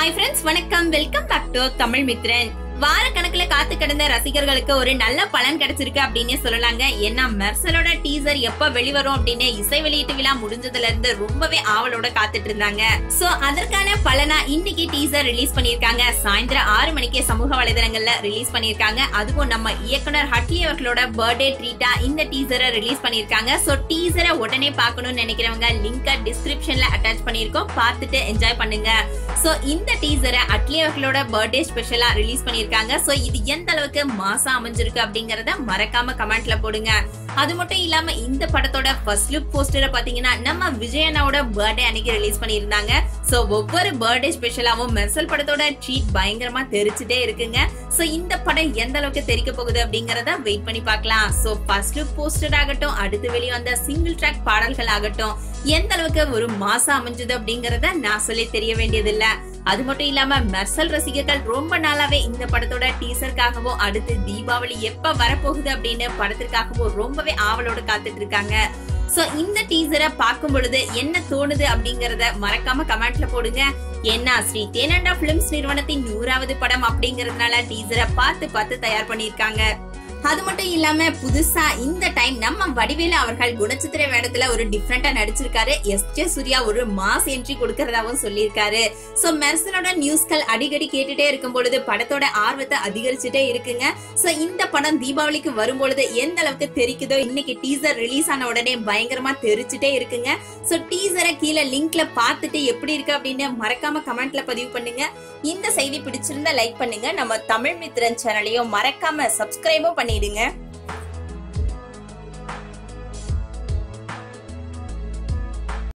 hi friends வணக்கம் welcome back to Tamil Mithran வார கணக்குல காத்து கிடந்த ரசிகர்களுக்கு ஒரு நல்ல பலன் கிடைச்சிருக்கு அப்படின்னு சொல்லலாங்க ஏன்னா மெர்சலோட டீசர் எப்ப வெளிவரும் அப்படின்னு இசை வெளியீட்டு விழா முடிஞ்சதுல இருந்து ரொம்பவே ஆவலோட காத்துட்டு இருந்தாங்க சோ அதற்கான பலனா இன்னைக்கு டீசர் ரிலீஸ் பண்ணிருக்காங்க சாயந்தரம் ஆறு மணிக்கு சமூக வலைதளங்கள்ல ரிலீஸ் பண்ணிருக்காங்க அதுவும் நம்ம இயக்குனர் ஹட்லி அவர்களோட பர்த்டே ட்ரீட்டா இந்த டீசரை ரிலீஸ் பண்ணிருக்காங்க சோ டீசரை உடனே பார்க்கணும்னு நினைக்கிறவங்க லிங்க டிஸ்கிரிப்ஷன்ல அட்டாச் பண்ணிருக்கோம் பார்த்துட்டு என்ஜாய் பண்ணுங்க சோ இந்த டீசரை அட்லி அவர்களோட பர்த்டே ஸ்பெஷலா ரிலீஸ் பண்ணிருக்காங்க சோ இது எந்த அளவுக்கு மாசா அமைஞ்சிருக்கு அப்படிங்கறத மறக்காம கமெண்ட்ல போடுங்க அது மட்டும் இல்லாம இந்த படத்தோட ஃபர்ஸ்ட் லுக் போஸ்டரை பாத்தீங்கன்னா நம்ம விஜயனாவோட பர்த்டே அன்னைக்கு ரிலீஸ் பண்ணியிருந்தாங்க சோ ஒவ்வொரு பர்த்டே ஸ்பெஷலாவும் மெர்சல் படத்தோட ட்ரீட் பயங்கரமா தெரிச்சுட்டே இருக்குங்க சோ இந்த படம் எந்த அளவுக்கு தெரிக்க போகுது அப்படிங்கறத வெயிட் பண்ணி பார்க்கலாம் சோ ஃபர்ஸ்ட் லுக் போஸ்டர் ஆகட்டும் அடுத்து வெளிவந்த சிங்கிள் ட்ராக் பாடல்கள் ஆகட்டும் எந்த அளவுக்கு ஒரு மாசம் அமைஞ்சது அப்படிங்கறத நான் சொல்லி தெரிய வேண்டியதில்ல அது மட்டும் இல்லாம மெர்சல் ரசிகர்கள் ரொம்ப நாளாவே இந்த படத்தோட டீசருக்காகவும் அடுத்து தீபாவளி எப்ப வரப்போகுது அப்படின்னு படத்திற்காகவும் ரொம்பவே ஆவலோட காத்துட்டு இருக்காங்க சோ இந்த டீசரை பார்க்கும் பொழுது என்ன தோணுது அப்படிங்கறத மறக்காம கமெண்ட்ல போடுங்க ஏன்னா ஸ்ரீ தேனண்டா பிலிம்ஸ் நிறுவனத்தின் நூறாவது படம் அப்படிங்கறதுனால டீசரை பார்த்து பார்த்து தயார் பண்ணிருக்காங்க அது மட்டும் இல்லாம புதுசா இந்த டைம் நம்ம வடிவேலு அவர்கள் குணச்சித்திர வேடத்துல ஒரு டிஃப்ரெண்டா நடிச்சிருக்காரு எஸ் ஜே சூர்யா ஒரு மாஸ் என்ட்ரி கொடுக்கறதாவும் சொல்லியிருக்காரு சோ மெர்சலோட நியூஸ்கள் அடிக்கடி கேட்டுட்டே இருக்கும் பொழுது படத்தோட ஆர்வத்தை அதிகரிச்சுட்டே இருக்குங்க சோ இந்த படம் தீபாவளிக்கு வரும்பொழுது எந்த அளவுக்கு தெரிக்குதோ இன்னைக்கு டீசர் ரிலீஸ் ஆன உடனே பயங்கரமா தெரிச்சுட்டே இருக்குங்க சோ டீசரை கீழே லிங்க்ல பார்த்துட்டு எப்படி இருக்கு அப்படின்னு மறக்காம கமெண்ட்ல பதிவு பண்ணுங்க இந்த செய்தி பிடிச்சிருந்தா லைக் பண்ணுங்க நம்ம தமிழ் மித்ரன் சேனலையும் மறக்காம சப்ஸ்கிரைபும் பண்ணிடுங்க